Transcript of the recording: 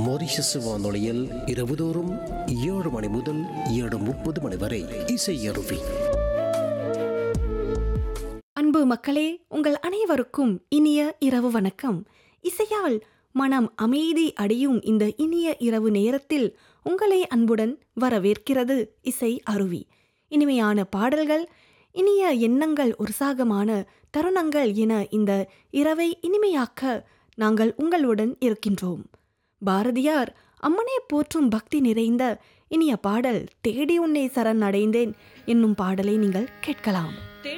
Mauritius வானொலியில் இரவுதோறும் ஏழு மணி முதல் ஏழு முப்பது மணி வரை இசை அருவி அன்பு மக்களே உங்கள் அனைவருக்கும் இனிய இரவு வணக்கம் இசையால் மனம் அமைதி அடையும் இந்த இனிய இரவு நேரத்தில் உங்களை அன்புடன் வரவேற்கிறது இசை அருவி இனிமையான பாடல்கள் இனிய எண்ணங்கள் உற்சாகமான தருணங்கள் என இந்த இரவை இனிமையாக்க நாங்கள் உங்களுடன் இருக்கின்றோம் பாரதியார் அம்மனே போற்றும் பக்தி நிறைந்த இனிய பாடல் தேடி உன்னை சரண் அடைந்தேன் என்னும் பாடலை நீங்கள் கேட்கலாம்